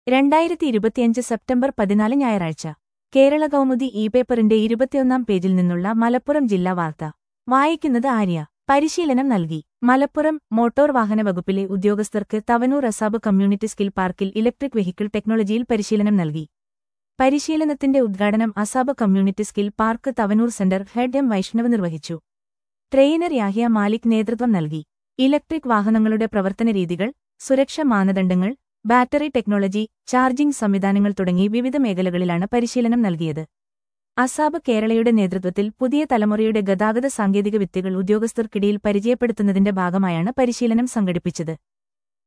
രണ്ടായിരത്തി ഇരുപത്തിയഞ്ച് സെപ്റ്റംബർ പതിനാല് ഞായറാഴ്ച കേരള കൗമുദി ഇ പേപ്പറിന്റെ ഇരുപത്തിയൊന്നാം പേജിൽ നിന്നുള്ള മലപ്പുറം ജില്ലാ വാർത്ത വായിക്കുന്നത് ആര്യ പരിശീലനം നൽകി മലപ്പുറം മോട്ടോർ വാഹന വകുപ്പിലെ ഉദ്യോഗസ്ഥർക്ക് തവനൂർ അസാബ് കമ്മ്യൂണിറ്റി സ്കിൽ പാർക്കിൽ ഇലക്ട്രിക് വെഹിക്കിൾ ടെക്നോളജിയിൽ പരിശീലനം നൽകി പരിശീലനത്തിന്റെ ഉദ്ഘാടനം ASAP community skill park Thavanur centre head M Vaishnav നിർവഹിച്ചു ട്രെയിനർ യാഹിയ മാലിക് നേതൃത്വം നൽകി ഇലക്ട്രിക് വാഹനങ്ങളുടെ പ്രവർത്തന രീതികൾ സുരക്ഷാ മാനദണ്ഡങ്ങൾ ബാറ്ററി ടെക്നോളജി ചാർജിംഗ് സംവിധാനങ്ങൾ തുടങ്ങി വിവിധ മേഖലകളിലാണ് പരിശീലനം നൽകിയത് അസാബ് കേരളയുടെ നേതൃത്വത്തിൽ പുതിയ തലമുറയുടെ ഗതാഗത സാങ്കേതിക വിദ്യകൾ ഉദ്യോഗസ്ഥർക്കിടയിൽ പരിചയപ്പെടുത്തുന്നതിന്റെ ഭാഗമായാണ് പരിശീലനം സംഘടിപ്പിച്ചത്